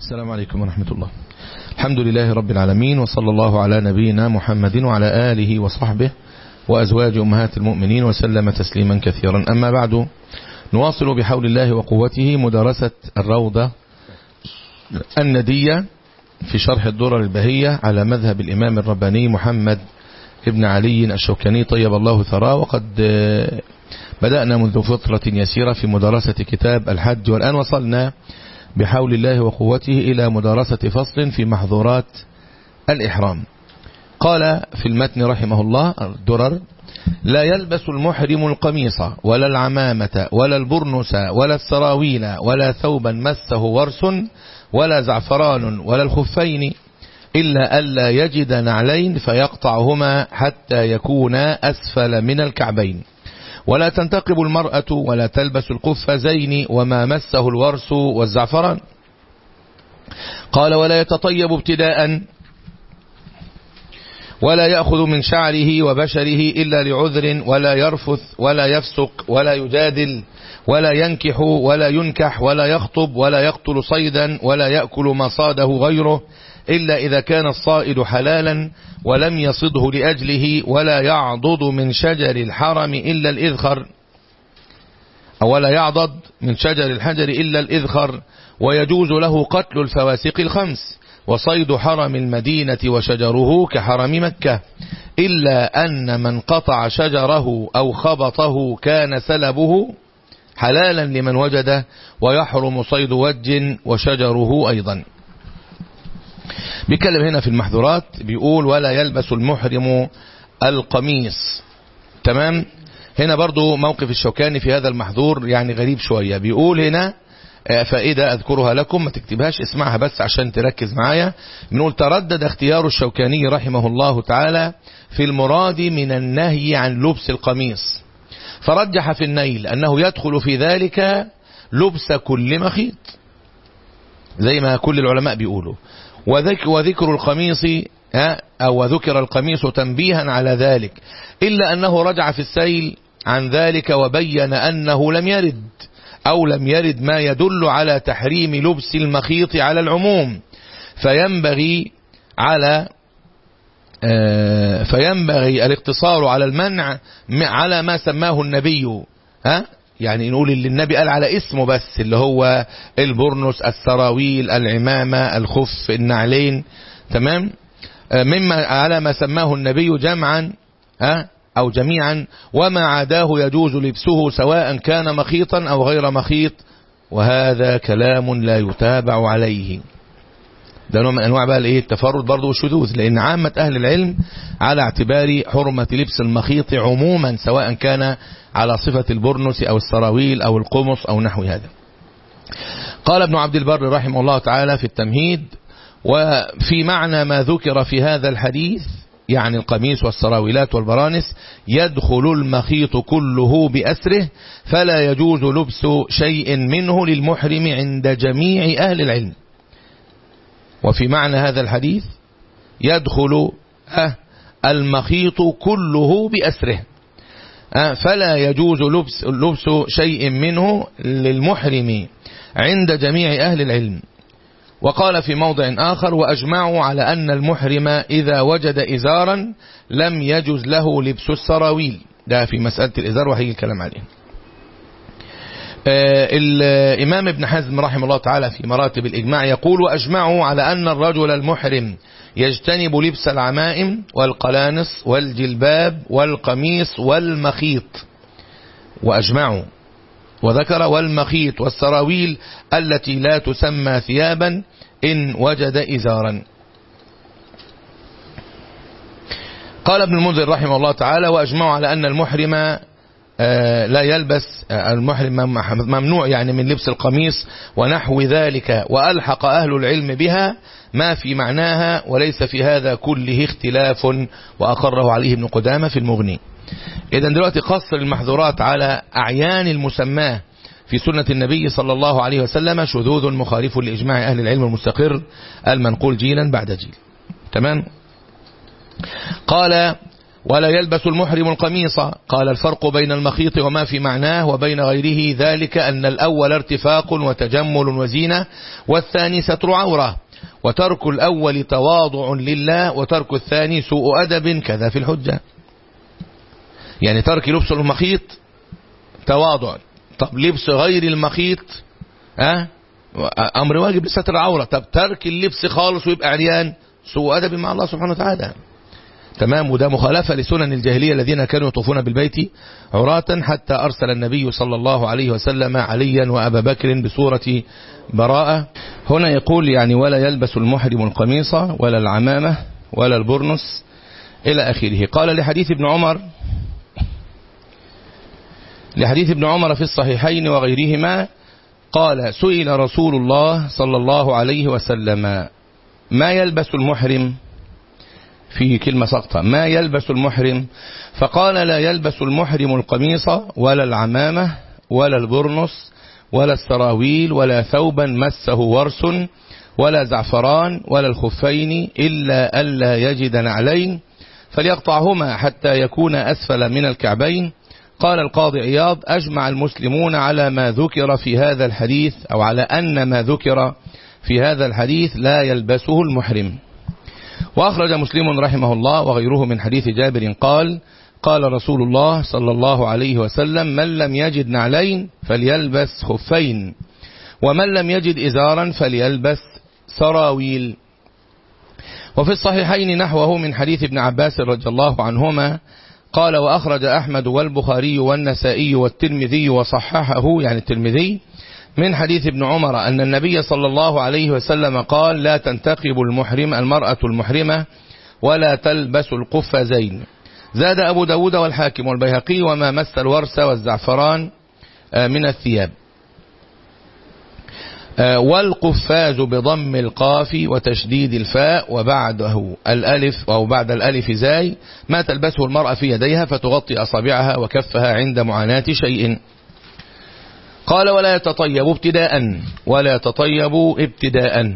السلام عليكم ورحمة الله الحمد لله رب العالمين وصلى الله على نبينا محمد وعلى آله وصحبه وأزواج أمهات المؤمنين وسلم تسليما كثيرا أما بعد نواصل بحول الله وقوته مدرسة الروضة الندية في شرح الدرر البهية على مذهب الإمام الرباني محمد ابن علي الشوكاني طيب الله ثراه وقد بدأنا منذ فترة يسيرة في مدرسة كتاب الحج والآن وصلنا بحول الله وقوته إلى مدارسة فصل في محظورات الإحرام قال في المتن رحمه الله الدرر لا يلبس المحرم القميص ولا العمامة ولا البرنس ولا السراويل ولا ثوبا مسه ورس ولا زعفران ولا الخفين إلا ألا يجد نعلين فيقطعهما حتى يكونا أسفل من الكعبين ولا تنتقب المرأة ولا تلبس القفازين وما مسه الورس والزعفران قال ولا يتطيب ابتداء ولا يأخذ من شعره وبشره إلا لعذر ولا يرفث ولا يفسق ولا يجادل ولا ينكح ولا ينكح ولا يخطب ولا يقتل صيدا ولا يأكل ما صاده غيره إلا إذا كان الصائد حلالا ولم يصده لأجله ولا يعضد من شجر الحرم إلا الإذخر أو ولا يعضد من شجر الحجر إلا الإذخر ويجوز له قتل الفواسق الخمس وصيد حرم المدينة وشجره كحرم مكة إلا أن من قطع شجره أو خبطه كان سلبه حلالا لمن وجده ويحرم صيد وج وشجره أيضا بيتكلم هنا في المحظورات بيقول ولا يلبس المحرم القميص تمام هنا برضو موقف الشوكاني في هذا المحظور يعني غريب شوية بيقول هنا فائدة أذكرها لكم ما تكتبهاش اسمعها بس عشان تركز معايا بنقول تردد اختيار الشوكاني رحمه الله تعالى في المراد من النهي عن لبس القميص فرجح في النيل أنه يدخل في ذلك لبس كل مخيط زي ما كل العلماء بيقولوا وذكر, وذكر القميص أو ذكر القميص تنبيها على ذلك إلا أنه رجع في السيل عن ذلك وبين أنه لم يرد أو لم يرد ما يدل على تحريم لبس المخيط على العموم فينبغي على فينبغي الاقتصار على المنع على ما سماه النبي ها يعني نقول اللي النبي قال على اسمه بس اللي هو البرنس السراويل العمامة الخف النعلين تمام مما على ما سماه النبي جمعا ها أو جميعا وما عداه يجوز لبسه سواء كان مخيطا أو غير مخيط وهذا كلام لا يتابع عليه ده نوع من انواع بقى الايه التفرد برضه والشذوذ لان عامه اهل العلم على اعتبار حرمه لبس المخيط عموما سواء كان على صفه البرنس او السراويل او القمص او نحو هذا قال ابن عبد البر رحمه الله تعالى في التمهيد وفي معنى ما ذكر في هذا الحديث يعني القميص والسراويلات والبرانس يدخل المخيط كله بأسره فلا يجوز لبس شيء منه للمحرم عند جميع أهل العلم وفي معنى هذا الحديث يدخل المخيط كله بأسره فلا يجوز لبس, لبس شيء منه للمحرم عند جميع أهل العلم وقال في موضع آخر وأجمعوا على أن المحرم إذا وجد إزارا لم يجز له لبس السراويل ده في مسألة الإزار وهي الكلام عليه الإمام ابن حزم رحمه الله تعالى في مراتب الإجماع يقول وأجمعوا على أن الرجل المحرم يجتنب لبس العمائم والقلانص والجلباب والقميص والمخيط وأجمعوا وذكر والمخيط والسراويل التي لا تسمى ثيابا إن وجد إزارا قال ابن المنذر رحمه الله تعالى وأجمعوا على أن المحرم لا يلبس المحرم ممنوع يعني من لبس القميص ونحو ذلك وألحق أهل العلم بها ما في معناها وليس في هذا كله اختلاف وأقره عليه ابن قدامة في المغني إذا دلوقتي قصر المحظورات على أعيان المسماه في سنة النبي صلى الله عليه وسلم شذوذ مخالف لإجماع أهل العلم المستقر المنقول جيلا بعد جيل تمام قال ولا يلبس المحرم القميص قال الفرق بين المخيط وما في معناه وبين غيره ذلك أن الأول ارتفاق وتجمل وزينة والثاني ستر عورة وترك الأول تواضع لله وترك الثاني سوء أدب كذا في الحجة يعني ترك لبس المخيط تواضع طب لبس غير المخيط أه؟ أمر واجب لستر العورة طب ترك اللبس خالص ويبقى عريان سوء أدب مع الله سبحانه وتعالى تمام وده مخالفة لسنن الجاهلية الذين كانوا يطوفون بالبيت عراة حتى أرسل النبي صلى الله عليه وسلم عليا وأبا بكر بصورة براءة هنا يقول يعني ولا يلبس المحرم القميص ولا العمامة ولا البرنس إلى آخره قال لحديث ابن عمر لحديث ابن عمر في الصحيحين وغيرهما قال سئل رسول الله صلى الله عليه وسلم ما يلبس المحرم فيه كلمة سقطة ما يلبس المحرم فقال لا يلبس المحرم القميص ولا العمامة ولا البرنس ولا السراويل ولا ثوبا مسه ورس ولا زعفران ولا الخفين إلا ألا يجد نعلين فليقطعهما حتى يكون أسفل من الكعبين قال القاضي عياض أجمع المسلمون على ما ذكر في هذا الحديث أو على أن ما ذكر في هذا الحديث لا يلبسه المحرم وأخرج مسلم رحمه الله وغيره من حديث جابر قال قال رسول الله صلى الله عليه وسلم من لم يجد نعلين فليلبس خفين ومن لم يجد إزارا فليلبس سراويل وفي الصحيحين نحوه من حديث ابن عباس رضي الله عنهما قال وأخرج أحمد والبخاري والنسائي والترمذي وصححه يعني الترمذي من حديث ابن عمر أن النبي صلى الله عليه وسلم قال لا تنتقب المحرم المرأة المحرمة ولا تلبس القفازين زاد أبو داود والحاكم والبيهقي وما مس الورس والزعفران من الثياب والقفاز بضم القاف وتشديد الفاء وبعده الألف أو بعد الألف زاي ما تلبسه المرأة في يديها فتغطي أصابعها وكفها عند معاناة شيء قال ولا يتطيب ابتداء ولا يتطيب ابتداء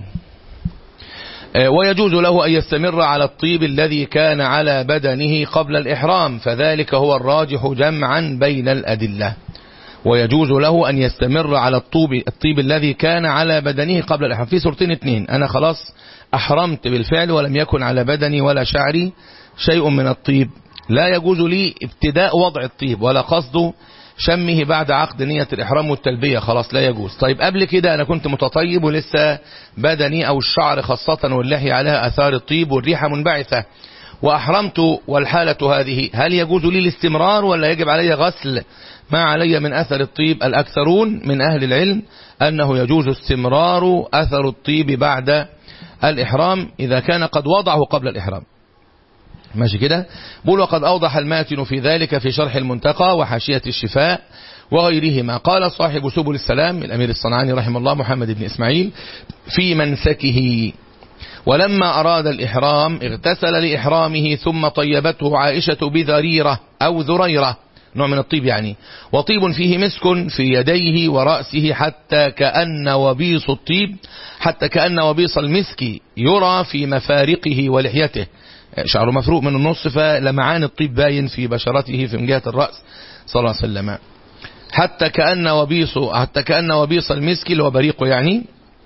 ويجوز له أن يستمر على الطيب الذي كان على بدنه قبل الإحرام فذلك هو الراجح جمعا بين الأدلة ويجوز له أن يستمر على الطوب الطيب الذي كان على بدنه قبل الإحرام في صورتين اثنين أنا خلاص أحرمت بالفعل ولم يكن على بدني ولا شعري شيء من الطيب لا يجوز لي ابتداء وضع الطيب ولا قصد شمه بعد عقد نية الإحرام والتلبية خلاص لا يجوز طيب قبل كده أنا كنت متطيب ولسه بدني أو الشعر خاصة واللحية عليها أثار الطيب والريحة منبعثة وأحرمت والحالة هذه هل يجوز لي الاستمرار ولا يجب علي غسل ما علي من أثر الطيب الأكثرون من أهل العلم أنه يجوز استمرار أثر الطيب بعد الإحرام إذا كان قد وضعه قبل الإحرام ماشي كده بقول وقد أوضح الماتن في ذلك في شرح المنتقى وحاشية الشفاء وغيرهما قال صاحب سبل السلام الأمير الصنعاني رحمه الله محمد بن إسماعيل في منسكه ولما أراد الإحرام اغتسل لإحرامه ثم طيبته عائشة بذريرة أو ذريرة نوع من الطيب يعني وطيب فيه مسك في يديه ورأسه حتى كأن وبيص الطيب حتى كأن وبيص المسك يرى في مفارقه ولحيته شعره مفروق من النص فلمعان الطيب باين في بشرته في جهة الرأس صلى الله عليه وسلم حتى كأن وبيص حتى كأن وبيص المسك اللي هو بريقه يعني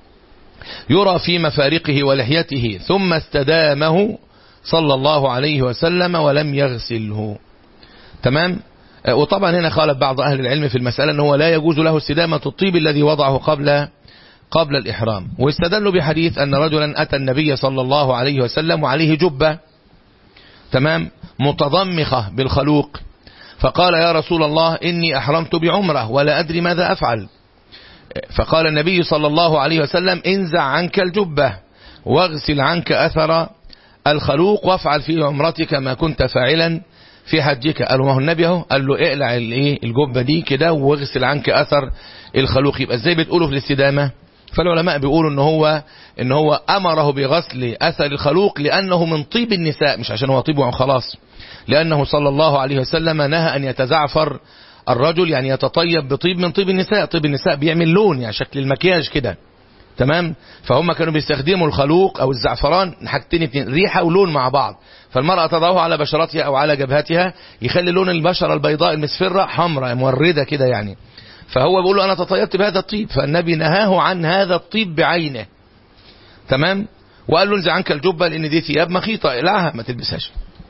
يرى في مفارقه ولحيته ثم استدامه صلى الله عليه وسلم ولم يغسله تمام وطبعا هنا خالف بعض أهل العلم في المسألة أنه لا يجوز له استدامة الطيب الذي وضعه قبل قبل الإحرام واستدلوا بحديث أن رجلا أتى النبي صلى الله عليه وسلم وعليه جبة تمام متضمخة بالخلوق فقال يا رسول الله إني أحرمت بعمرة ولا أدري ماذا أفعل فقال النبي صلى الله عليه وسلم انزع عنك الجبة واغسل عنك أثر الخلوق وافعل في عمرتك ما كنت فاعلا في حجك قال ما هو النبي اهو قال له اقلع الايه الجبه دي كده واغسل عنك اثر الخلوق يبقى ازاي بتقولوا في الاستدامه فالعلماء بيقولوا ان هو ان هو امره بغسل اثر الخلوق لانه من طيب النساء مش عشان هو طيب وخلاص لانه صلى الله عليه وسلم نهى ان يتزعفر الرجل يعني يتطيب بطيب من طيب النساء طيب النساء بيعمل لون يعني شكل المكياج كده تمام فهم كانوا بيستخدموا الخلوق او الزعفران حاجتين اتنين ريحه ولون مع بعض فالمراه تضعه على بشرتها او على جبهتها يخلي لون البشره البيضاء المسفره حمراء مورده كده يعني فهو بيقول له انا تطيبت بهذا الطيب فالنبي نهاه عن هذا الطيب بعينه تمام وقال له انزع عنك الجبه لان دي ثياب مخيطه اقلعها ما تلبسهاش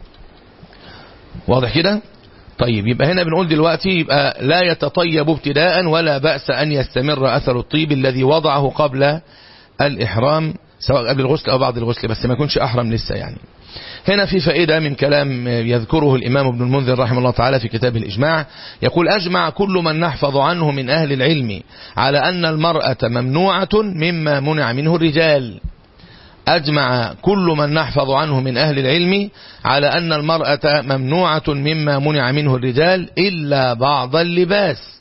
واضح كده طيب يبقى هنا بنقول دلوقتي يبقى لا يتطيب ابتداء ولا بأس أن يستمر أثر الطيب الذي وضعه قبل الإحرام سواء قبل الغسل أو بعد الغسل بس ما يكونش أحرم لسه يعني هنا في فائدة من كلام يذكره الإمام ابن المنذر رحمه الله تعالى في كتاب الإجماع يقول أجمع كل من نحفظ عنه من أهل العلم على أن المرأة ممنوعة مما منع منه الرجال أجمع كل من نحفظ عنه من أهل العلم على أن المرأة ممنوعة مما منع منه الرجال إلا بعض اللباس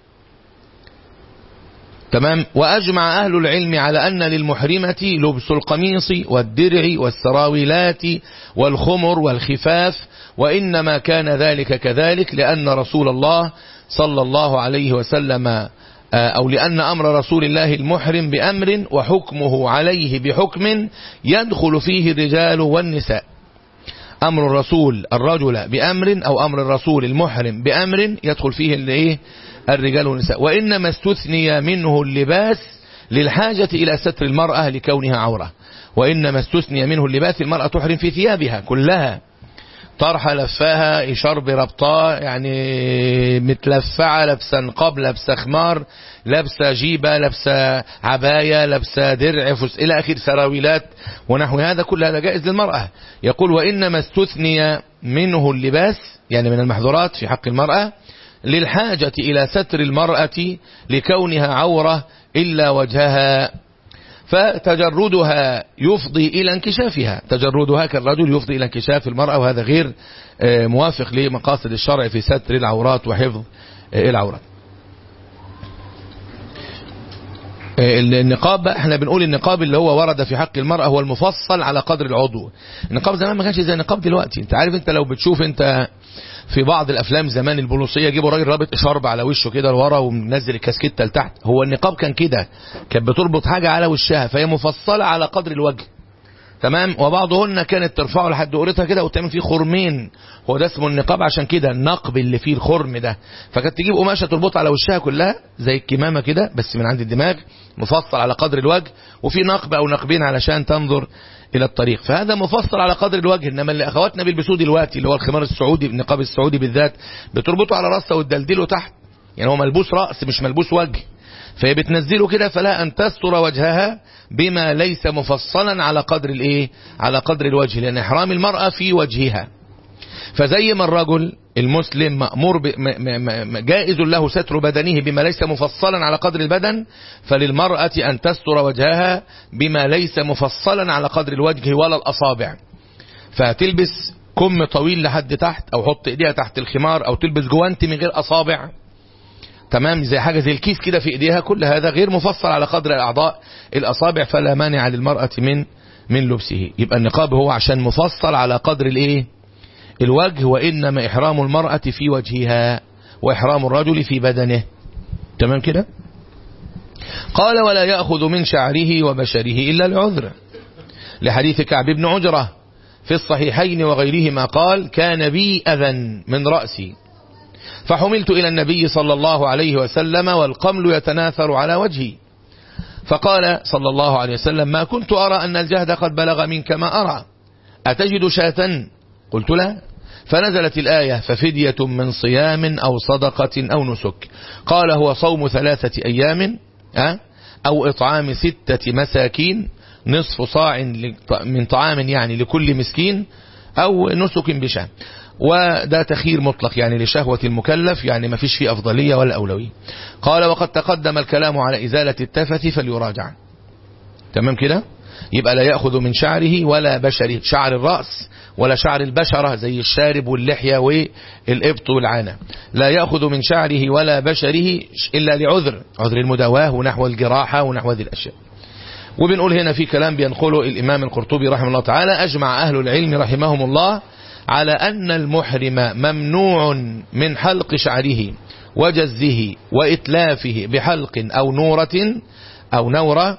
تمام وأجمع أهل العلم على أن للمحرمة لبس القميص والدرع والسراويلات والخمر والخفاف وإنما كان ذلك كذلك لأن رسول الله صلى الله عليه وسلم أو لأن أمر رسول الله المحرم بأمر وحكمه عليه بحكم يدخل فيه الرجال والنساء أمر الرسول الرجل بأمر أو أمر الرسول المحرم بأمر يدخل فيه الايه الرجال والنساء وإنما استثني منه اللباس للحاجة إلى ستر المرأة لكونها عورة وإنما استثني منه اللباس المرأة تحرم في ثيابها كلها طرحة لفاها شرب ربطاه يعني متلفعة لابسة نقاب لابسة خمار لابسة جيبة لابسة عباية لابسة درع فس إلى آخر سراويلات ونحو هذا كل هذا جائز للمرأة يقول وإنما استثني منه اللباس يعني من المحظورات في حق المرأة للحاجة إلى ستر المرأة لكونها عورة إلا وجهها فتجردها يفضي إلى انكشافها تجردها كالرجل يفضي إلى انكشاف المرأة وهذا غير موافق لمقاصد الشرع في ستر العورات وحفظ العورات النقاب بقى احنا بنقول النقاب اللي هو ورد في حق المرأة هو المفصل على قدر العضو النقاب زمان ما كانش زي النقاب دلوقتي انت عارف انت لو بتشوف انت في بعض الافلام زمان البوليسيه يجيبوا راجل رابط شرب على وشه كده لورا ومنزل الكاسكيته لتحت هو النقاب كان كده كانت بتربط حاجه على وشها فهي مفصله على قدر الوجه تمام وبعضهن كانت ترفعه لحد قريتها كده وتعمل فيه خرمين هو ده اسمه النقاب عشان كده النقب اللي فيه الخرم ده فكانت تجيب قماشه تربطها على وشها كلها زي الكمامه كده بس من عند الدماغ مفصل على قدر الوجه وفي نقب او نقبين علشان تنظر الى الطريق فهذا مفصل على قدر الوجه انما اللي اخواتنا بيلبسوه دلوقتي اللي هو الخمار السعودي النقاب السعودي بالذات بتربطه على راسها وتدلدله تحت يعني هو ملبوس راس مش ملبوس وجه فهي بتنزله كده فلا ان تستر وجهها بما ليس مفصلا على قدر الايه على قدر الوجه لان احرام المراه في وجهها فزي ما الرجل المسلم مأمور ب... م... م... جائز له ستر بدنه بما ليس مفصلا على قدر البدن فللمرأة أن تستر وجهها بما ليس مفصلا على قدر الوجه ولا الأصابع فهتلبس كم طويل لحد تحت أو حط إيديها تحت الخمار أو تلبس جوانت من غير أصابع تمام زي حاجة زي الكيس كده في إيديها كل هذا غير مفصل على قدر الأعضاء الأصابع فلا مانع للمرأة من من لبسه يبقى النقاب هو عشان مفصل على قدر الإيه الوجه وإنما إحرام المرأة في وجهها وإحرام الرجل في بدنه تمام كده قال ولا يأخذ من شعره وبشره إلا العذر لحديث كعب بن عجرة في الصحيحين وغيرهما قال كان بي أذى من رأسي فحملت إلى النبي صلى الله عليه وسلم والقمل يتناثر على وجهي فقال صلى الله عليه وسلم ما كنت أرى أن الجهد قد بلغ منك ما أرى أتجد شاة قلت لا فنزلت الآية ففدية من صيام أو صدقة أو نسك قال هو صوم ثلاثة أيام أو إطعام ستة مساكين نصف صاع من طعام يعني لكل مسكين أو نسك بشام وده تخير مطلق يعني لشهوة المكلف يعني ما فيش فيه أفضلية ولا أولوية قال وقد تقدم الكلام على إزالة التفت فليراجع تمام كده يبقى لا يأخذ من شعره ولا بشره شعر الرأس ولا شعر البشرة زي الشارب واللحية والإبط والعانة لا يأخذ من شعره ولا بشره إلا لعذر عذر المداواه ونحو الجراحة ونحو هذه الأشياء وبنقول هنا في كلام بينقله الإمام القرطبي رحمه الله تعالى أجمع أهل العلم رحمهم الله على أن المحرم ممنوع من حلق شعره وجزه وإتلافه بحلق أو نورة أو نورة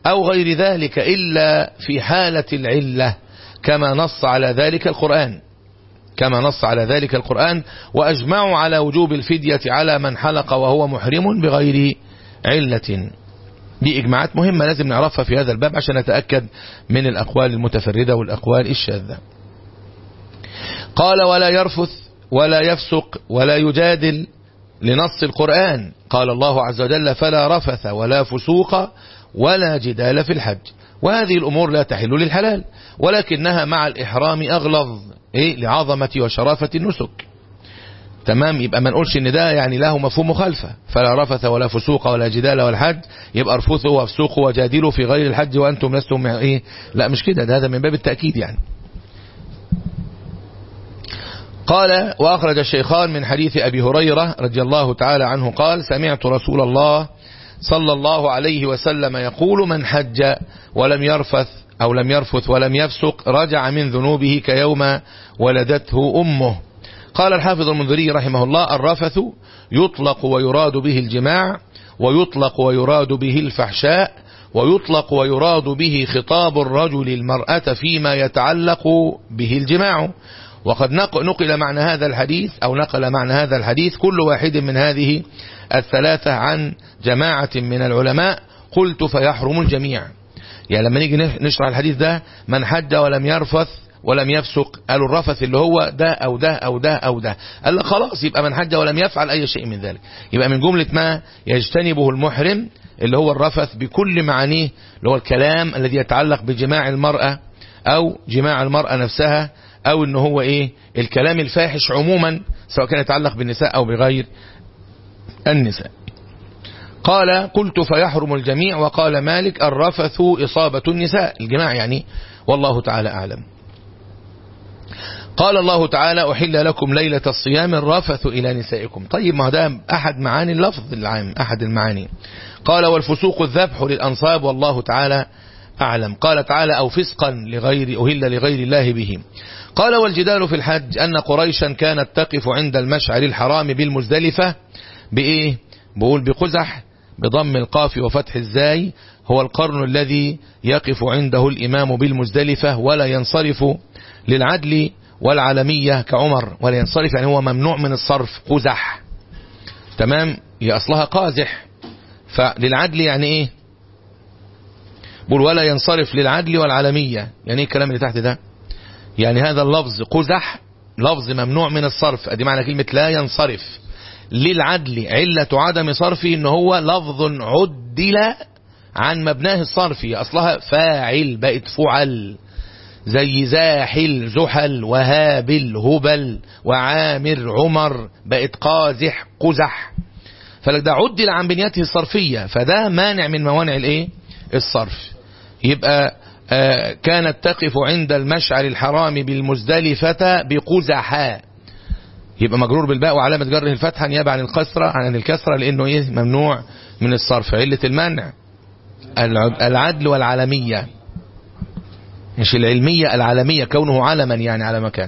أو غير ذلك إلا في حالة العلة كما نص على ذلك القرآن كما نص على ذلك القرآن وأجمعوا على وجوب الفدية على من حلق وهو محرم بغير علة دي إجماعات مهمة لازم نعرفها في هذا الباب عشان نتأكد من الأقوال المتفردة والأقوال الشاذة قال ولا يرفث ولا يفسق ولا يجادل لنص القرآن قال الله عز وجل فلا رفث ولا فسوق ولا جدال في الحج وهذه الأمور لا تحل للحلال ولكنها مع الإحرام أغلظ إيه لعظمة وشرافة النسك تمام يبقى ما نقولش ان ده يعني له مفهوم مخالفة فلا رفث ولا فسوق ولا جدال ولا حج يبقى ارفثوا وافسوقوا وجادلوا في غير الحج وانتم لستم ايه لا مش كده ده هذا من باب التأكيد يعني قال وأخرج الشيخان من حديث أبي هريرة رضي الله تعالى عنه قال سمعت رسول الله صلى الله عليه وسلم يقول من حج ولم يرفث أو لم يرفث ولم يفسق رجع من ذنوبه كيوم ولدته أمه قال الحافظ المنذري رحمه الله الرفث يطلق ويراد به الجماع ويطلق ويراد به الفحشاء ويطلق ويراد به خطاب الرجل المرأة فيما يتعلق به الجماع وقد نقل معنى هذا الحديث أو نقل معنى هذا الحديث كل واحد من هذه الثلاثة عن جماعة من العلماء قلت فيحرم الجميع يعني لما نيجي نشرح الحديث ده من حج ولم يرفث ولم يفسق قالوا الرفث اللي هو ده أو ده أو ده أو ده قال خلاص يبقى من حج ولم يفعل أي شيء من ذلك يبقى من جملة ما يجتنبه المحرم اللي هو الرفث بكل معانيه اللي هو الكلام الذي يتعلق بجماع المرأة أو جماع المرأة نفسها أو إن هو إيه الكلام الفاحش عموما سواء كان يتعلق بالنساء أو بغير النساء قال قلت فيحرم الجميع وقال مالك الرفث إصابة النساء الجماع يعني والله تعالى أعلم قال الله تعالى أحل لكم ليلة الصيام الرفث إلى نسائكم طيب ما ده أحد معاني اللفظ العام أحد المعاني قال والفسوق الذبح للأنصاب والله تعالى أعلم قال تعالى أو فسقا لغير أهل لغير الله به قال والجدال في الحج أن قريشا كانت تقف عند المشعر الحرام بالمزدلفة بإيه بقول بقزح بضم القاف وفتح الزاي هو القرن الذي يقف عنده الإمام بالمزدلفة ولا ينصرف للعدل والعالمية كعمر ولا ينصرف يعني هو ممنوع من الصرف قزح تمام هي أصلها قازح فللعدل يعني إيه بقول ولا ينصرف للعدل والعالمية يعني ايه الكلام اللي تحت ده يعني هذا اللفظ قزح لفظ ممنوع من الصرف ادي معنى كلمة لا ينصرف للعدل علة عدم صرفه ان هو لفظ عدل عن مبناه الصرفي اصلها فاعل بقت فعل زي زاحل زحل وهابل هبل وعامر عمر بقت قازح قزح فلك ده عدل عن بنيته الصرفية فده مانع من موانع الايه الصرف يبقى آه كانت تقف عند المشعر الحرام بالمزدلفة بقزحاء يبقى مجرور بالباء وعلامة جره الفتحة نيابة عن الكسرة عن الكسرة لأنه إيه ممنوع من الصرف علة المنع العدل والعالمية مش العلمية العالمية كونه علما يعني على مكان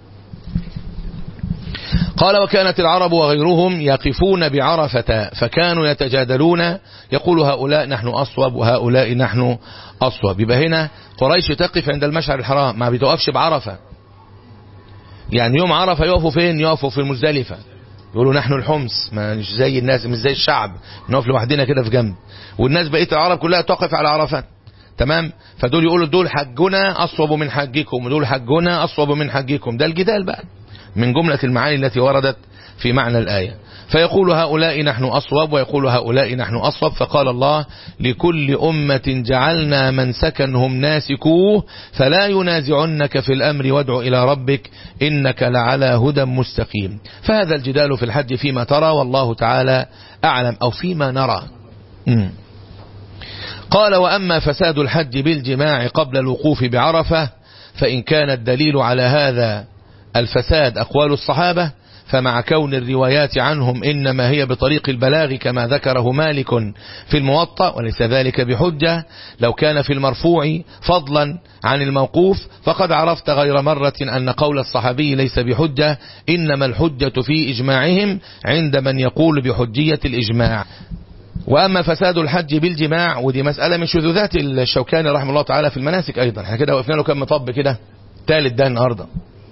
قال وكانت العرب وغيرهم يقفون بعرفة فكانوا يتجادلون يقول هؤلاء نحن أصوب وهؤلاء نحن أصوب يبقى هنا قريش تقف عند المشعر الحرام ما بتوقفش بعرفة يعني يوم عرفة يقفوا فين يقفوا في المزدلفة يقولوا نحن الحمص ما مش زي الناس مش زي الشعب نقف لوحدنا كده في جنب والناس بقية العرب كلها تقف على عرفات تمام فدول يقولوا دول حجنا أصوب من حجكم ودول حجنا أصوب من حجكم ده الجدال بقى من جملة المعاني التي وردت في معنى الآية فيقول هؤلاء نحن أصوب ويقول هؤلاء نحن أصوب فقال الله لكل أمة جعلنا من سكنهم ناسكوه فلا ينازعنك في الأمر وادع إلى ربك إنك لعلى هدى مستقيم فهذا الجدال في الحج فيما ترى والله تعالى أعلم أو فيما نرى م. قال وأما فساد الحج بالجماع قبل الوقوف بعرفة فإن كان الدليل على هذا الفساد أقوال الصحابة فمع كون الروايات عنهم إنما هي بطريق البلاغ كما ذكره مالك في الموطأ وليس ذلك بحجة لو كان في المرفوع فضلا عن الموقوف فقد عرفت غير مرة أن قول الصحابي ليس بحجة إنما الحجة في إجماعهم عند من يقول بحجية الإجماع وأما فساد الحج بالجماع ودي مسألة من شذوذات الشوكاني رحمه الله تعالى في المناسك أيضا احنا كده وقفنا له كم مطب كده ثالث ده النهاردة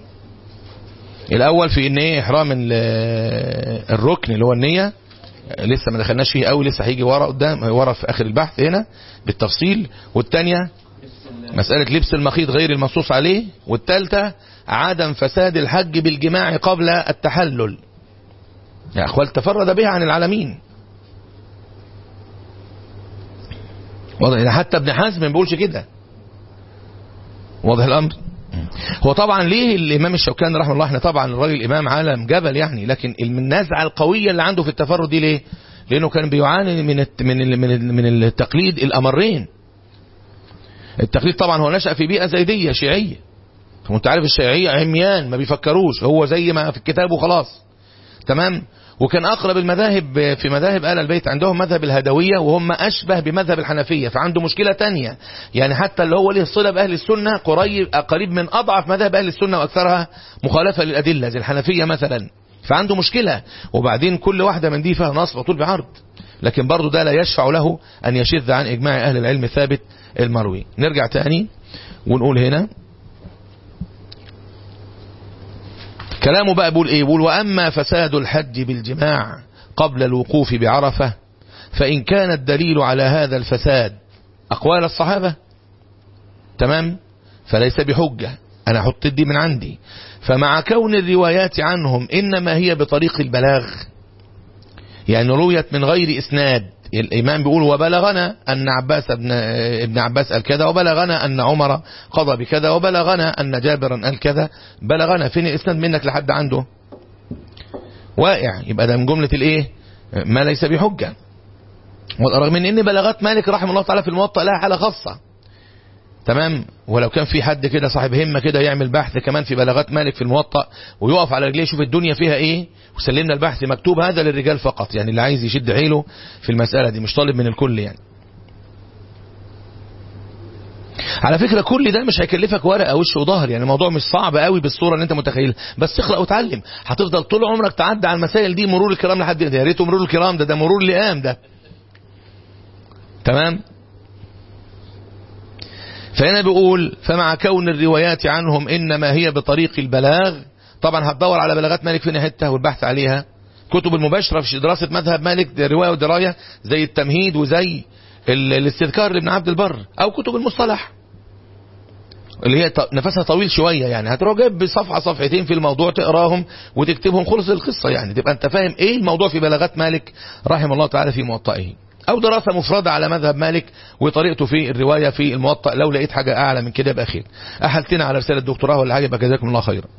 الأول في إن إيه إحرام الركن اللي هو النية لسه ما دخلناش فيه قوي لسه هيجي ورا قدام ورا في آخر البحث هنا بالتفصيل والثانية مسألة لبس المخيط غير المنصوص عليه والثالثة عدم فساد الحج بالجماع قبل التحلل يا أخوال تفرد بها عن العالمين واضح حتى ابن حزم ما بيقولش كده واضح الامر هو طبعا ليه الامام الشوكاني رحمه الله احنا طبعا الراجل امام عالم جبل يعني لكن النزعه القويه اللي عنده في التفرد دي ليه لانه كان بيعاني من من من من التقليد الامرين التقليد طبعا هو نشأ في بيئه زيديه شيعيه وانت عارف الشيعيه عميان ما بيفكروش هو زي ما في الكتاب وخلاص تمام وكان أقرب المذاهب في مذاهب آل البيت عندهم مذهب الهدوية وهم أشبه بمذهب الحنفية فعنده مشكلة تانية يعني حتى اللي هو له صلة بأهل السنة قريب قريب من أضعف مذاهب أهل السنة وأكثرها مخالفة للأدلة زي الحنفية مثلا فعنده مشكلة وبعدين كل واحدة من دي فيها نص طول بعرض لكن برضه ده لا يشفع له أن يشذ عن إجماع أهل العلم الثابت المروي نرجع تاني ونقول هنا كلامه بقى بيقول ايه بيقول واما فساد الحج بالجماع قبل الوقوف بعرفة فإن كان الدليل على هذا الفساد أقوال الصحابة تمام فليس بحجة أنا أحط دي من عندي فمع كون الروايات عنهم إنما هي بطريق البلاغ يعني رويت من غير إسناد الإمام بيقول وبلغنا أن عباس ابن, ابن عباس قال كذا وبلغنا أن عمر قضى بكذا وبلغنا أن جابرا قال كذا بلغنا فين الإسناد منك لحد عنده واقع يبقى ده من جملة الإيه ما ليس بحجة رغم من ان بلاغات مالك رحمه الله تعالى في الموطأ لها حالة خاصة تمام ولو كان في حد كده صاحب همة كده يعمل بحث كمان في بلاغات مالك في الموطأ ويقف على رجليه يشوف الدنيا فيها ايه وسلمنا البحث مكتوب هذا للرجال فقط يعني اللي عايز يشد حيله في المسألة دي مش طالب من الكل يعني على فكرة كل ده مش هيكلفك ورقة وش وظهر يعني الموضوع مش صعب قوي بالصورة اللي انت متخيلها بس اقرأ وتعلم هتفضل طول عمرك تعدي على المسائل دي مرور الكرام لحد يا ريته مرور الكرام ده ده مرور اللئام ده تمام فهنا بيقول فمع كون الروايات عنهم إنما هي بطريق البلاغ طبعا هتدور على بلاغات مالك فين حتة والبحث عليها كتب المباشرة في دراسة مذهب مالك رواية ودراية زي التمهيد وزي الاستذكار لابن عبد البر أو كتب المصطلح اللي هي نفسها طويل شوية يعني هتروح جايب بصفحة صفحتين في الموضوع تقراهم وتكتبهم خلص القصة يعني تبقى انت فاهم ايه الموضوع في بلاغات مالك رحمه الله تعالى في موطئه او دراسة مفردة على مذهب مالك وطريقته في الرواية في الموطأ لو لقيت حاجة اعلى من كده يبقى خير احلتنا على رسالة دكتوراه ولا حاجة يبقى جزاكم الله خيرا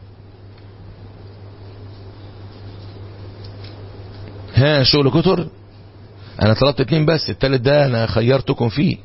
ها شغل كتر انا طلبت اتنين بس التالت ده انا خيرتكم فيه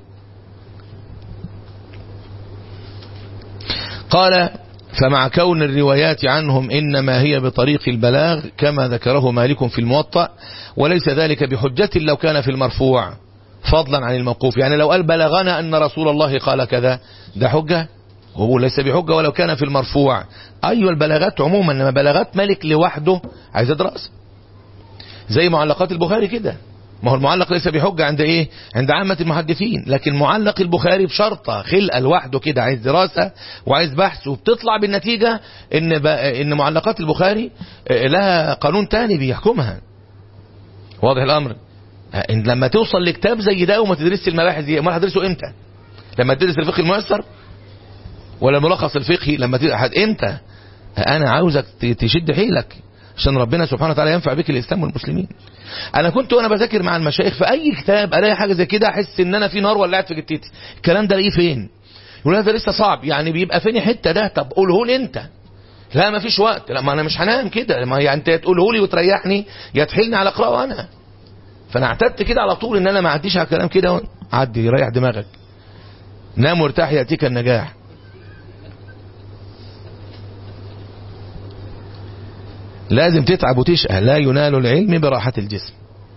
قال فمع كون الروايات عنهم إنما هي بطريق البلاغ كما ذكره مالك في الموطأ وليس ذلك بحجة لو كان في المرفوع فضلا عن الموقوف يعني لو قال بلغنا أن رسول الله قال كذا ده حجة هو ليس بحجة ولو كان في المرفوع أيوة البلاغات عموما لما بلاغات مالك لوحده عايز دراسة زي معلقات البخاري كده ما هو المعلق ليس بحجة عند ايه عند عامة المحدثين لكن معلق البخاري بشرطة خلقة لوحده كده عايز دراسة وعايز بحث وبتطلع بالنتيجة ان, ان معلقات البخاري لها قانون تاني بيحكمها واضح الامر إن لما توصل لكتاب زي ده وما تدرسش المباحث دي امال هتدرسه امتى لما تدرس الفقه الميسر ولا الملخص الفقهي لما تدرس امتى انا عاوزك تشد حيلك عشان ربنا سبحانه وتعالى ينفع بك الإسلام والمسلمين أنا كنت وأنا بذاكر مع المشايخ في أي كتاب ألاقي حاجة زي كده أحس إن أنا في نار ولعت في جتتي الكلام ده الاقيه فين يقول ده لسه صعب يعني بيبقى فين حتة ده طب قوله لي أنت لا ما فيش وقت لا ما أنا مش هنام كده ما يعني أنت تقوله لي وتريحني يا تحيلني على قراءة أنا فأنا اعتدت كده على طول إن أنا ما أعديش على الكلام كده عدي ريح دماغك نام وارتاح يأتيك النجاح لازم تتعب وتشقى لا ينال العلم براحة الجسم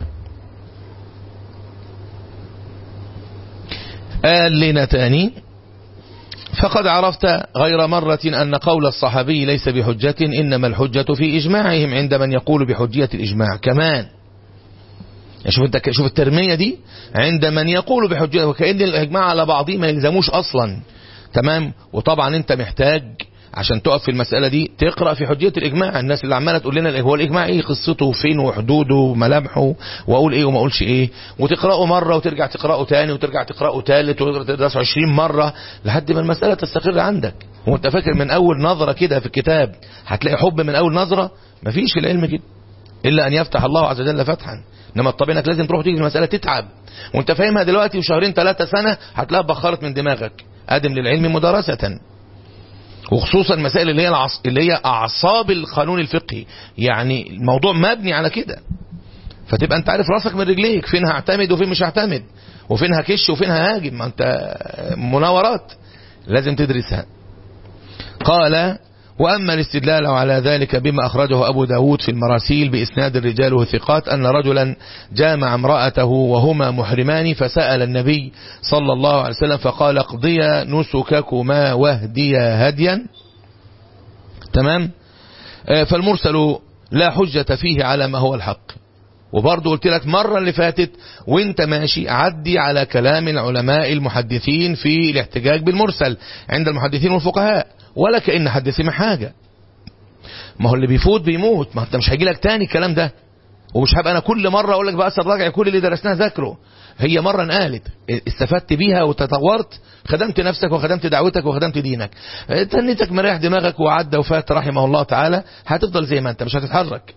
قال لنا تاني فقد عرفت غير مرة أن قول الصحابي ليس بحجة إنما الحجة في إجماعهم عند من يقول بحجية الإجماع كمان يعني شوف انت شوف الترمية دي عند من يقول بحجة وكأن الإجماع على بعضه ما يلزموش أصلا تمام وطبعا انت محتاج عشان تقف في المسألة دي تقرأ في حجية الإجماع الناس اللي عمالة تقول لنا هو الإجماع إيه قصته وفين وحدوده وملامحه وأقول إيه وما أقولش إيه وتقرأه مرة وترجع تقرأه تاني وترجع تقرأه تالت وتدرسه 20 مرة لحد ما المسألة تستقر عندك هو أنت فاكر من أول نظرة كده في الكتاب هتلاقي حب من أول نظرة مفيش في العلم كده إلا أن يفتح الله عز وجل فتحا انما الطبيعي انك لازم تروح تيجي في المسألة تتعب وانت فاهمها دلوقتي وشهرين ثلاثة سنة هتلاقيها بخرت من دماغك ادم للعلم مدارسة وخصوصا المسائل اللي هي العص... اللي هي اعصاب القانون الفقهي يعني الموضوع مبني على كده فتبقى انت عارف راسك من رجليك فين هعتمد وفين مش هعتمد وفين هكش وفين ههاجم ما انت مناورات لازم تدرسها قال وأما الاستدلال على ذلك بما أخرجه أبو داود في المراسيل بإسناد الرجال والثقات أن رجلا جامع امرأته وهما محرمان فسأل النبي صلى الله عليه وسلم فقال اقضيا نسككما واهديا هديا تمام فالمرسل لا حجة فيه على ما هو الحق وبرضه قلت لك مرة اللي فاتت وانت ماشي عدي على كلام العلماء المحدثين في الاحتجاج بالمرسل عند المحدثين والفقهاء ولا كأن حد سمع حاجة ما هو اللي بيفوت بيموت ما انت مش هيجي لك تاني الكلام ده ومش هبقى انا كل مرة اقول لك بقى اثر راجع كل اللي درسناه ذاكره هي مرة انقالت استفدت بيها وتطورت خدمت نفسك وخدمت دعوتك وخدمت دينك تنيتك مريح دماغك وعدى وفات رحمه الله تعالى هتفضل زي ما انت مش هتتحرك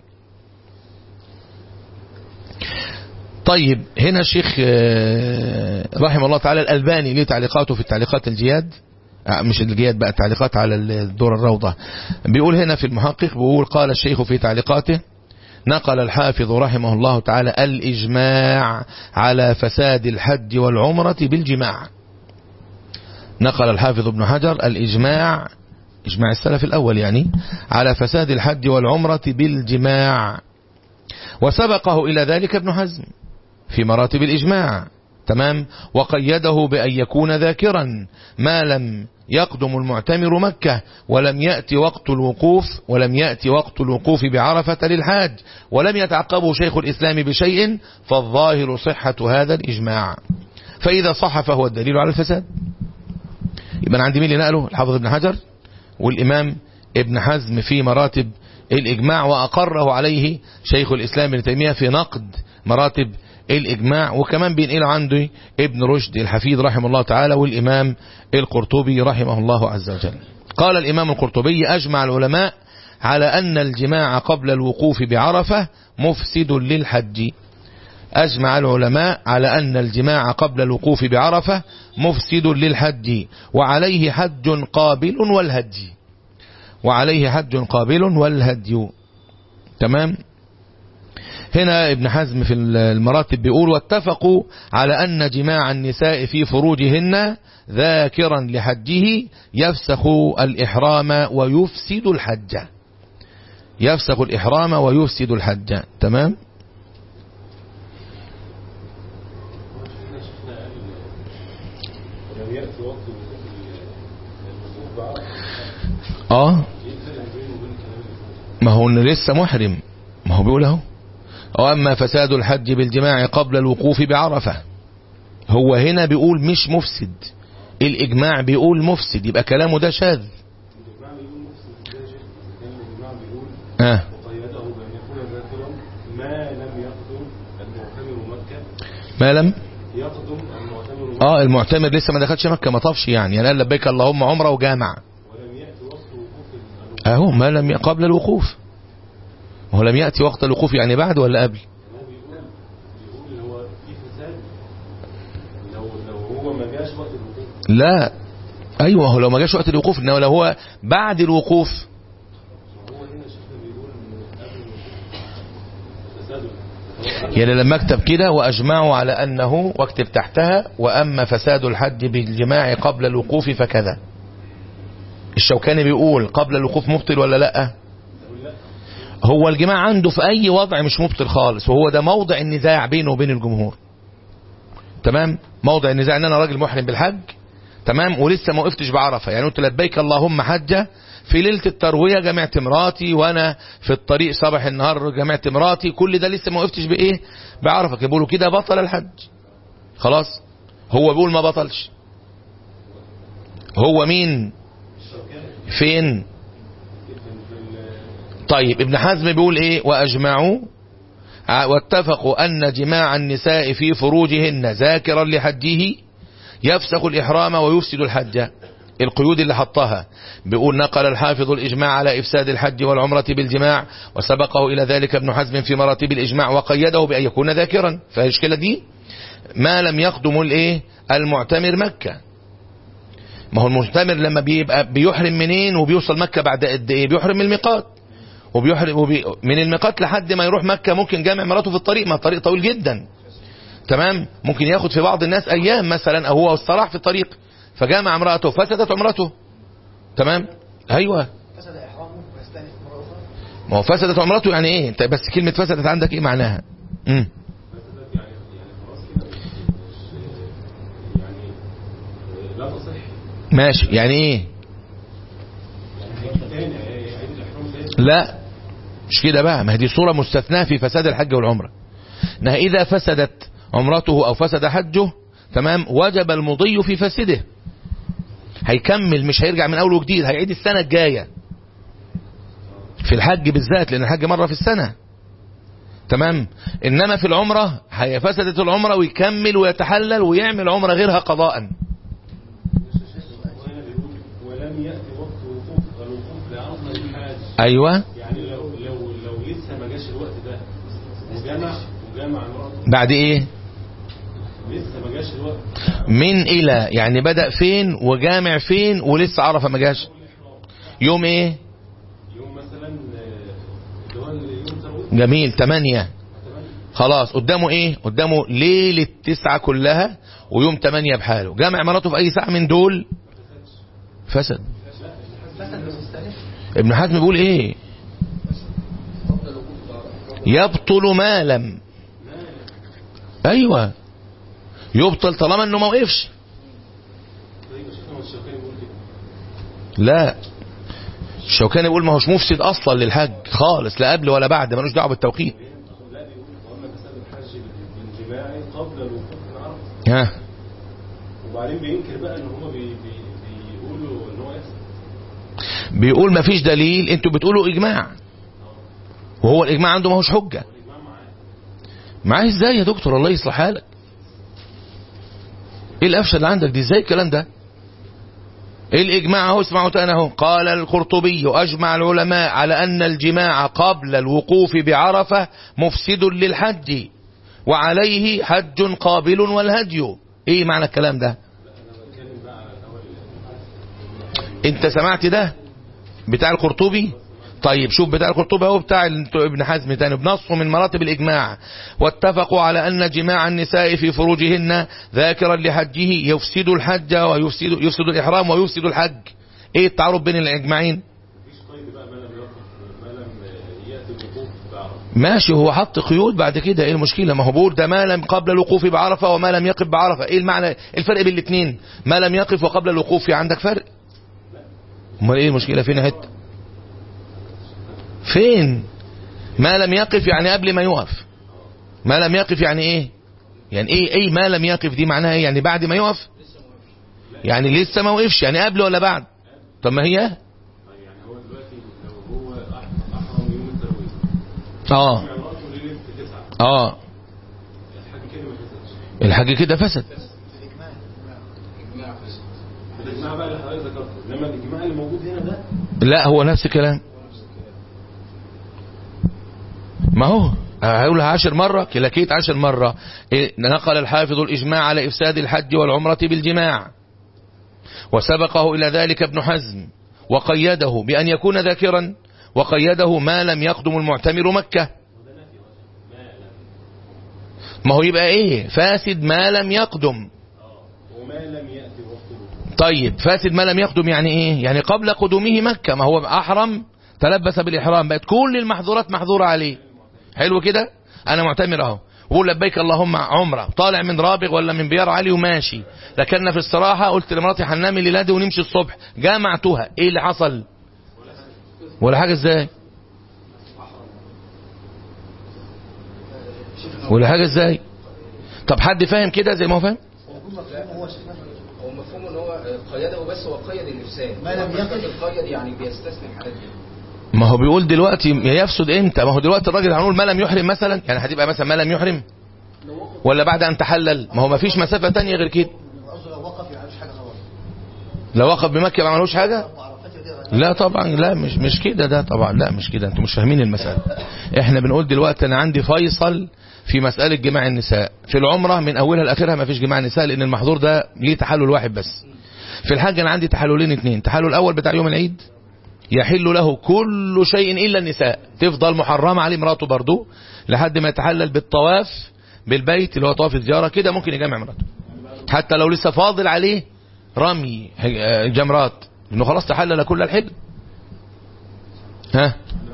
طيب هنا الشيخ رحمه الله تعالى الألباني ليه تعليقاته في التعليقات الجياد مش الجياد بقى تعليقات على الدور الروضة بيقول هنا في المحقق بيقول قال الشيخ في تعليقاته نقل الحافظ رحمه الله تعالى الإجماع على فساد الحج والعمرة بالجماع نقل الحافظ ابن حجر الإجماع إجماع السلف الأول يعني على فساد الحج والعمرة بالجماع وسبقه إلى ذلك ابن حزم في مراتب الإجماع تمام وقيده بأن يكون ذاكرا ما لم يقدم المعتمر مكة ولم يأتي وقت الوقوف ولم يأتي وقت الوقوف بعرفة للحاج ولم يتعقبه شيخ الإسلام بشيء فالظاهر صحة هذا الإجماع فإذا صح فهو الدليل على الفساد يبقى عندي مين اللي نقله الحافظ ابن حجر والإمام ابن حزم في مراتب الإجماع وأقره عليه شيخ الإسلام ابن تيمية في نقد مراتب الإجماع وكمان بينقل عنده ابن رشد الحفيد رحمه الله تعالى والإمام القرطبي رحمه الله عز وجل قال الإمام القرطبي أجمع العلماء على أن الجماع قبل الوقوف بعرفة مفسد للحج أجمع العلماء على أن الجماع قبل الوقوف بعرفة مفسد للحج وعليه حج قابل والهدي وعليه حج قابل والهدي تمام هنا ابن حزم في المراتب بيقول واتفقوا على أن جماع النساء في فروجهن ذاكرا لحجه يفسخ الإحرام ويفسد الحج يفسخ الإحرام ويفسد الحج تمام اه ما هو لسه محرم ما هو بيقول اهو واما فساد الحج بالجماع قبل الوقوف بعرفة هو هنا بيقول مش مفسد الاجماع بيقول مفسد يبقى كلامه ده شاذ اه ما لم يقدم المعتمر مكة ما لم يقدم المعتمر مكة اه المعتمر لسه ما دخلش مكة ما طافش يعني يعني قال لبيك اللهم عمره وجامع ولم يأتي وقت وقوف الوقوف اهو ما لم ي- قبل الوقوف هو لم يأتي وقت الوقوف يعني بعد ولا قبل هو بيقول بيقول هو في فساد لو لو هو ما جاش وقت الوقوف لا ايوه هو لو ما جاش وقت الوقوف انما لو هو بعد الوقوف هو هنا شيخنا بيقول ان قبل الوقوف فساد هو يعني لما اكتب كده واجمعوا على انه واكتب تحتها واما فساد الحج بالجماع قبل الوقوف فكذا الشوكاني بيقول قبل الوقوف مبطل ولا لا هو الجماع عنده في اي وضع مش مبطل خالص وهو ده موضع النزاع بينه وبين الجمهور تمام موضع النزاع ان انا راجل محرم بالحج تمام ولسه ما وقفتش بعرفة يعني قلت لبيك اللهم حجة في ليلة التروية جمعت مراتي وانا في الطريق صباح النهار جمعت مراتي كل ده لسه ما وقفتش بايه بعرفة بيقولوا كده بطل الحج خلاص هو بيقول ما بطلش هو مين فين طيب ابن حزم بيقول ايه واجمعوا ع- واتفقوا ان جماع النساء في فروجهن ذاكرا لحجه يفسخ الاحرام ويفسد الحج القيود اللي حطها بيقول نقل الحافظ الاجماع على افساد الحج والعمرة بالجماع وسبقه الى ذلك ابن حزم في مراتب الاجماع وقيده بان يكون ذاكرا فالاشكالة دي ما لم يقدم الايه المعتمر مكة ما هو المعتمر لما بيبقى بيحرم منين وبيوصل مكة بعد قد ايه بيحرم من الميقات وبيحرم وبي من الميقات لحد ما يروح مكة ممكن جامع مراته في الطريق ما الطريق طويل جدا تمام ممكن ياخد في بعض الناس ايام مثلا او هو الصلاح في الطريق فجامع امراته فسدت عمرته تمام ايوه فسد إحرامه ويستأنف مرة أخرى ما هو فسدت عمرته يعني ايه انت بس كلمة فسدت عندك ايه معناها امم فسدت يعني يعني خلاص كده مش يعني لا تصح ماشي يعني ايه يعني هيجي تاني هيعيد الاحرام تاني لا مش كده بقى ما هي دي صورة مستثناة في فساد الحج والعمرة انها اذا فسدت عمرته او فسد حجه تمام وجب المضي في فسده هيكمل مش هيرجع من اول وجديد هيعيد السنة الجاية في الحج بالذات لان الحج مرة في السنة تمام انما في العمرة هي فسدت العمرة ويكمل ويتحلل ويعمل عمرة غيرها قضاء وهنا بيقول ولم يأتي وقت وقوف الوقوف لعرض الحاج ايوه يعني لو لو لو لسه ما جاش الوقت ده وجمع وجمع امراته بعد ايه لسه ما جاش الوقت من الى يعني بدأ فين وجامع فين ولسه عرفة ما جاش يوم ايه يوم مثلا آه، اللي هو يوم ترويح جميل تمانية تمام خلاص قدامه ايه قدامه ليلة تسعة كلها ويوم تمانية بحاله جامع مراته في اي ساعة من دول فسد فسد بس يستأنف ابن حزم بيقول ايه يبطل ما لم ايوه يبطل طالما انه ما وقفش طيب يا شيخنا والشوكاني بيقول كده لا الشوكاني بيقول ما هوش مفسد اصلا للحج خالص لا قبل ولا بعد ملوش دعوه بالتوقيت لا بيقول واما فساد الحج بالجماع قبل الوقوف من عرفه ها وبعدين بينكر بقى ان هم بي بي بيقولوا ان هو يفسد بيقول ما فيش دليل انتوا بتقولوا اجماع وهو الاجماع عنده ما هوش حجه والاجماع معاه معاه ازاي يا دكتور الله يصلح حالك ايه القفشه اللي عندك دي ازاي الكلام ده الاجماع اهو اسمعوا تاني اهو قال القرطبي اجمع العلماء على ان الجماع قبل الوقوف بعرفه مفسد للحج وعليه حج قابل والهدي ايه معنى الكلام ده انت سمعت ده بتاع القرطبي طيب شوف بتاع القرطبي هو بتاع ابن حزم تاني بنصه من مراتب الإجماع واتفقوا على أن جماع النساء في فروجهن ذاكرا لحجه يفسد الحج ويفسد يفسد الإحرام ويفسد الحج ايه التعارض بين الإجماعين مفيش قيد بقى ما لم يقف ما لم ياتي الوقوف بعرفه ماشي هو حط قيود بعد كده ايه المشكلة ما هو بيقول ده ما لم قبل الوقوف بعرفة وما لم يقف بعرفة ايه المعنى الفرق بين الاثنين ما لم يقف وقبل الوقوف في عندك فرق امال ايه المشكلة فين حته فين ما لم يقف يعني قبل ما يقف ما لم يقف يعني ايه يعني ايه ايه ما لم يقف دي معناها ايه يعني بعد ما يقف يعني لسه ما وقفش يعني قبل ولا بعد طب ما هي طيب يعني هو دلوقتي لو هو أح- احرم يوم الترويح اه جمع امراته ليله تسعه اه الحاج كده ما فسدش الحاج كده فسد الإجماع الاجماع بقى اللي حضرتك ذكرته انما الاجماع اللي موجود هنا ده لا هو نفس الكلام ما هو هقولها عشر مرة كلاكيت عشر مرة إيه، نقل الحافظ الإجماع على إفساد الحج والعمرة بالجماع وسبقه إلى ذلك ابن حزم وقيده بأن يكون ذاكرا وقيده ما لم يقدم المعتمر مكة ما هو يبقى ايه فاسد ما لم يقدم وما لم ياتي وقت الوقوف طيب فاسد ما لم يقدم يعني ايه يعني قبل قدومه مكة ما هو احرم تلبس بالاحرام بقت كل المحظورات محظورة عليه حلو كده انا معتمر اهو وقول لبيك اللهم عمره طالع من رابغ ولا من بيار علي وماشي ركننا في الصراحة قلت لمراتي هننام الليلة دي ونمشي الصبح جامعتها ايه اللي حصل ولا حاجة ازاي ولا حاجة ازاي طب حد فاهم كده زي ما هو فاهم هو شيخنا هو مفهوم ان هو قيده بس هو قيد اللسان ما لم يقل. القيد يعني بيستثني الحالات دي ما هو بيقول دلوقتي يفسد امتى ما هو دلوقتي الراجل هنقول ما لم يحرم مثلا يعني هتبقى مثلا ما لم يحرم ولا بعد ان تحلل ما هو ما فيش مسافة تانية غير كده قصده لو وقف يبقى مش حاجه خلاص لو وقف بمكة ما عملوش حاجة ابو عرفات يبقى لا طبعا لا مش مش كده ده طبعا لا مش كده انتوا مش فاهمين المسألة احنا بنقول دلوقتي انا عندي فيصل في مسألة جماع النساء في العمرة من اولها لاخرها ما فيش جماع نساء لان المحظور ده ليه تحلل واحد بس في الحج انا عندي تحللين اتنين تحلل الاول بتاع يوم العيد يحل له كل شيء الا النساء تفضل محرمة عليه مراته برضه لحد ما يتحلل بالطواف بالبيت اللي هو طواف الزيارة كده ممكن يجمع مراته حتى لو لسه فاضل عليه رمي آه، جمرات انه خلاص تحلل كل الحل ها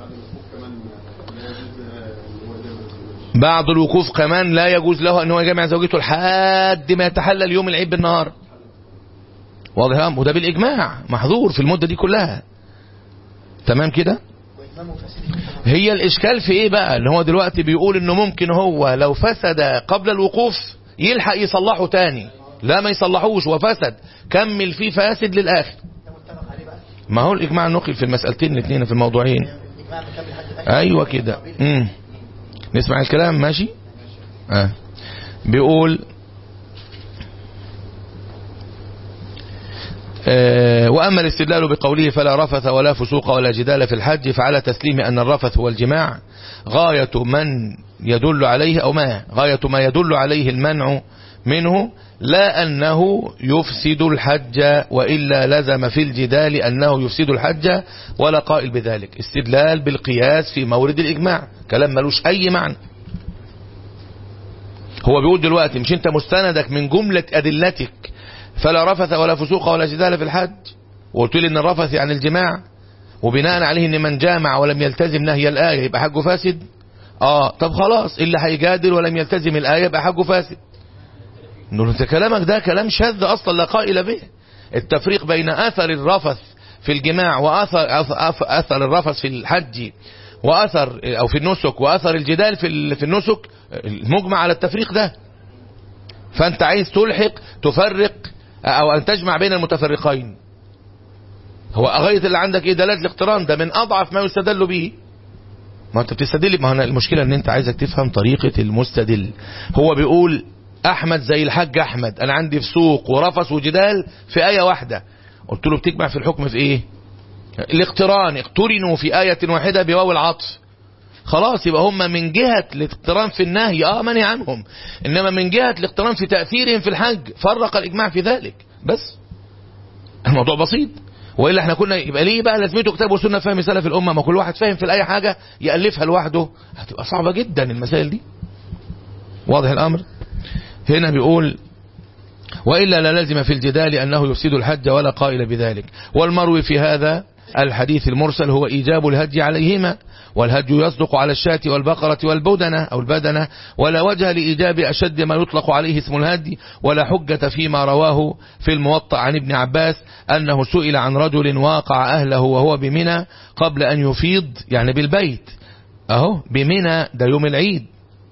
بعد الوقوف كمان لا يجوز له ان هو يجمع زوجته لحد ما يتحلل يوم العيد بالنهار واضح يا أم؟ وده بالاجماع محظور في المده دي كلها تمام كده واتمامه فاسد هي الاشكال في ايه بقى ان هو دلوقتي بيقول انه ممكن هو لو فسد قبل الوقوف يلحق يصلحه تاني لا ما يصلحوش وفسد كمل فيه فاسد للاخر ده متفق عليه بقى ما هو الاجماع نقل في المسألتين الاثنين في الموضوعين الاجماع مكمل حد الاخر ايوه كده امم نسمع الكلام ماشي اه بيقول آه، وأما الاستدلال بقوله فلا رفث ولا فسوق ولا جدال في الحج فعلى تسليم أن الرفث هو الجماع غاية من يدل عليه أو ما غاية ما يدل عليه المنع منه لا أنه يفسد الحج وإلا لزم في الجدال أنه يفسد الحج ولا قائل بذلك استدلال بالقياس في مورد الإجماع كلام ملوش أي معنى هو بيقول دلوقتي مش انت مستندك من جملة أدلتك فلا رفث ولا فسوق ولا جدال في الحج وقلت لي ان الرفث يعني الجماع وبناء عليه ان من جامع ولم يلتزم نهي الآية يبقى حجه فاسد اه طب خلاص اللي هيجادل ولم يلتزم الآية يبقى حجه فاسد نقول انت كلامك ده كلام شاذ اصلا لا قائل به التفريق بين اثر الرفث في الجماع واثر أث- اثر الرفث في الحج واثر او في النسك واثر الجدال في ال- في النسك المجمع على التفريق ده فانت عايز تلحق تفرق او ان تجمع بين المتفرقين هو غاية اللي عندك ايه دلالة الاقتران ده من اضعف ما يستدل به ما انت بتستدل ما هنا المشكلة ان انت عايزك تفهم طريقة المستدل هو بيقول احمد زي الحاج احمد انا عندي فسوق ورفث وجدال في اية واحدة قلت له بتجمع في الحكم في ايه الاقتران اقترنوا في آية واحدة بواو العطف خلاص يبقى هم من جهة الاقتران في النهي اه منهي عنهم انما من جهة الاقتران في تأثيرهم في الحج فرق الاجماع في ذلك بس الموضوع بسيط والا احنا كنا يبقى ليه بقى لازمته كتاب وسنه فهم سلف الامه ما كل واحد فاهم في اي حاجه يالفها لوحده هتبقى صعبه جدا المسائل دي واضح الامر هنا بيقول وإلا لا لازم في الجدال أنه يفسد الحج ولا قائل بذلك والمروي في هذا الحديث المرسل هو إيجاب الهدي عليهما والهدي يصدق على الشاة والبقرة والبدنة أو البدنة ولا وجه لإيجاب أشد ما يطلق عليه اسم الهدي ولا حجة فيما رواه في الموطأ عن ابن عباس أنه سئل عن رجل واقع أهله وهو بمنى قبل أن يفيض يعني بالبيت أهو بمنى ده يوم العيد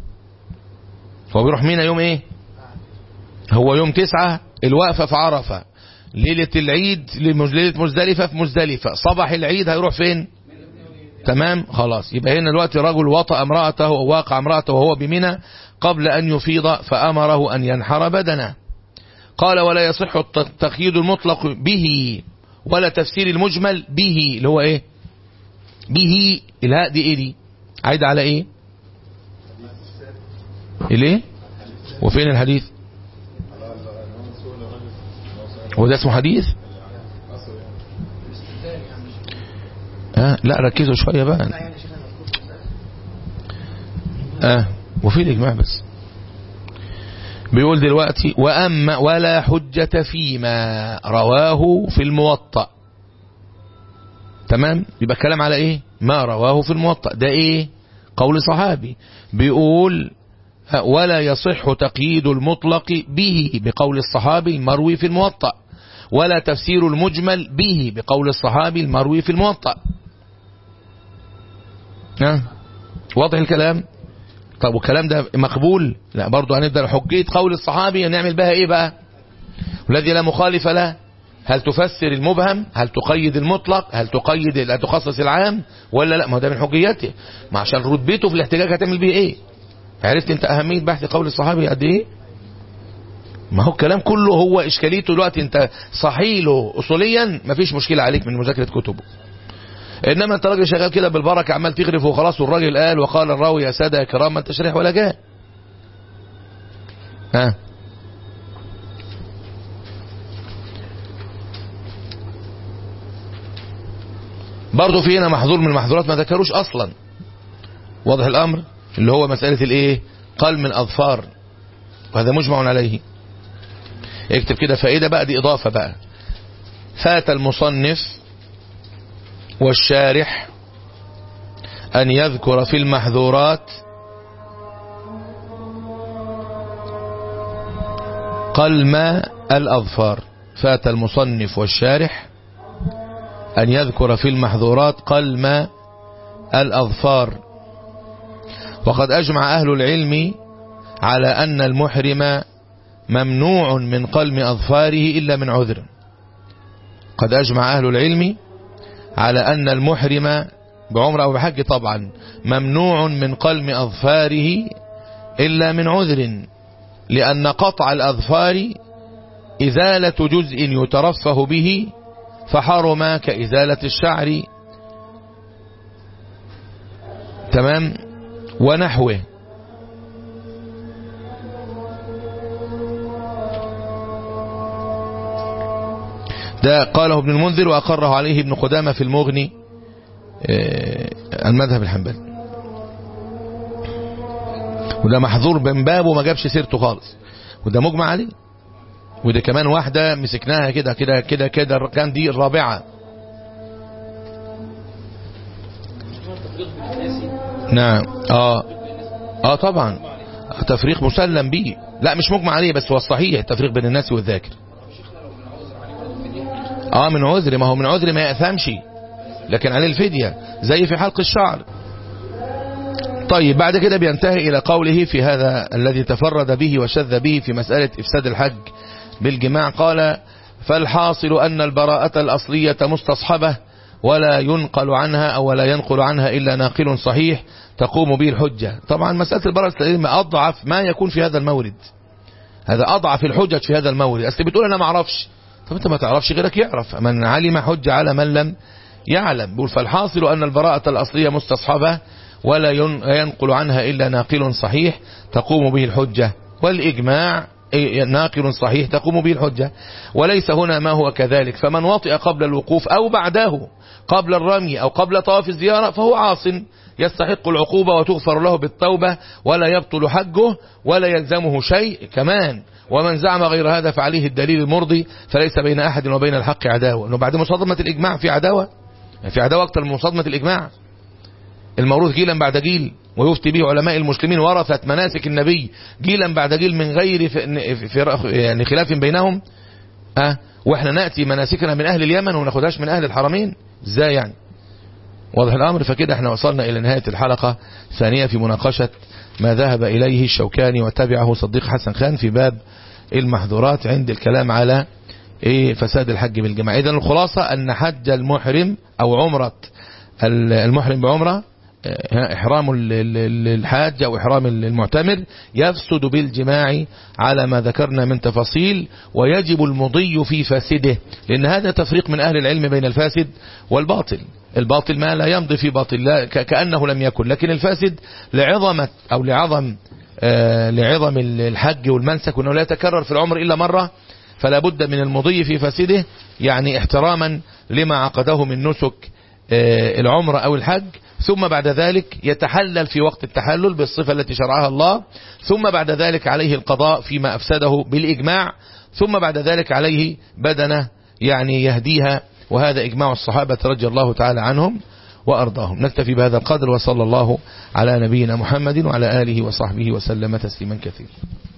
هو بيروح منى يوم ايه هو يوم تسعة الوقفة في عرفة ليلة العيد ليلة مزدلفة في مزدلفة صباح العيد هيروح فين تمام خلاص يبقى هنا دلوقتي رجل وطأ امرأته أو واقع امرأته وهو بمنى قبل أن يفيض فأمره أن ينحر بدنه قال ولا يصح التقييد المطلق به ولا تفسير المجمل به اللي هو ايه به الهاء دي ايه دي عايد على ايه الايه وفين الحديث هو ده اسمه حديث آه لا ركزوا شوية بقى يعني شيخنا المذكور في المسألة. آه وفي الإجماع بس بيقول دلوقتي وأما ولا حجة فيما رواه في الموطأ تمام يبقى الكلام على ايه ما رواه في الموطأ ده ايه قول صحابي بيقول ولا يصح تقييد المطلق به بقول الصحابي المروي في الموطأ ولا تفسير المجمل به بقول الصحابي المروي في الموطأ ها واضح الكلام طب والكلام ده مقبول لا برضو هنبدأ حجية قول الصحابي نعمل بها ايه بقى والذي لا مخالف له هل تفسر المبهم هل تقيد المطلق هل تقيد لا تخصص العام ولا لا ما هو ده من حجيته ما عشان رتبته في الاحتجاج هتعمل بيه ايه عرفت انت اهمية بحث قول الصحابي قد ايه ما هو الكلام كله هو اشكاليته دلوقتي انت صحيله اصوليا مفيش مشكلة عليك من مذاكرة كتبه انما انت راجل شغال كده بالبركة عمال تغرف وخلاص والراجل قال وقال الراوي يا سادة يا كرام ما انت شريح ولا جاء ها برضه في هنا محظور من المحظورات ما ذكروش اصلا واضح الامر اللي هو مسألة الايه قل من اظفار وهذا مجمع عليه اكتب كده فائدة بقى دي اضافة بقى فات المصنف والشارح ان يذكر في المحظورات قلم الاظفار فات المصنف والشارح أن يذكر في المحظورات قلم الأظفار وقد أجمع أهل العلم على أن المحرم ممنوع من قلم أظفاره إلا من عذر قد أجمع أهل العلم على أن المحرم بعمر أو بحج طبعا ممنوع من قلم أظفاره إلا من عذر لأن قطع الأظفار إزالة جزء يترفه به فحرم كإزالة الشعر تمام ونحوه ده قاله ابن المنذر وأقره عليه ابن قدامة في المغني المذهب الحنبلي وده محظور بن باب وما جابش سيرته خالص وده مجمع عليه وده كمان واحدة مسكناها كده كده كده كده كان دي الرابعة نعم اه اه طبعا تفريق مسلم به لا مش مجمع عليه بس هو الصحيح التفريق بين الناس والذاكر اه من عذر ما هو من عذر ما يأثمش لكن عليه الفدية زي في حلق الشعر طيب بعد كده بينتهي إلى قوله في هذا الذي تفرد به وشذ به في مسألة إفساد الحج بالجماع قال فالحاصل أن البراءة الأصلية مستصحبة ولا ينقل عنها أو ولا ينقل عنها إلا ناقل صحيح تقوم به الحجة طبعا مسألة البراءة الأصلية أضعف ما يكون في هذا المورد هذا أضعف الحجج في هذا المورد أصل بتقول أنا ما أعرفش طب أنت ما تعرفش غيرك يعرف من علم حجة على من لم يعلم بيقول فالحاصل أن البراءة الأصلية مستصحبة ولا ينقل عنها إلا ناقل صحيح تقوم به الحجة والإجماع ناقل صحيح تقوم به الحجة وليس هنا ما هو كذلك فمن وطئ قبل الوقوف أو بعده قبل الرمي أو قبل طواف الزيارة فهو عاص يستحق العقوبة وتغفر له بالتوبة ولا يبطل حجه ولا يلزمه شيء كمان ومن زعم غير هذا فعليه الدليل المرضي فليس بين أحد وبين الحق عداوة أنه بعد مصادمة الإجماع في عداوة في عداوة أكثر من مصادمة الإجماع الموروث جيلا بعد جيل ويفتي به علماء المسلمين ورثة مناسك النبي جيلا بعد جيل من غير في في يعني خلاف بينهم أه واحنا نأتي مناسكنا من أهل اليمن وما ناخدهاش من أهل الحرمين ازاي يعني واضح الأمر فكده احنا وصلنا إلى نهاية الحلقة ثانية في مناقشة ما ذهب إليه الشوكاني وتبعه صديق حسن خان في باب المحظورات عند الكلام على ايه فساد الحج بالجماعة اذا الخلاصة أن حج المحرم أو عمرة المحرم بعمرة إحرام الحاج أو إحرام المعتمر يفسد بالجماع على ما ذكرنا من تفاصيل ويجب المضي في فاسده لأن هذا تفريق من أهل العلم بين الفاسد والباطل الباطل ما لا يمضي في باطل لا كأنه لم يكن لكن الفاسد لعظمة أو لعظم لعظم الحج والمنسك وأنه لا يتكرر في العمر إلا مرة فلا بد من المضي في فاسده يعني احتراما لما عقده من نسك العمر أو الحج ثم بعد ذلك يتحلل في وقت التحلل بالصفة التي شرعها الله ثم بعد ذلك عليه القضاء فيما أفسده بالإجماع ثم بعد ذلك عليه بدنة يعني يهديها وهذا إجماع الصحابة رضي الله تعالى عنهم وأرضاهم نكتفي بهذا القدر وصلى الله على نبينا محمد وعلى آله وصحبه وسلم تسليما كثيرا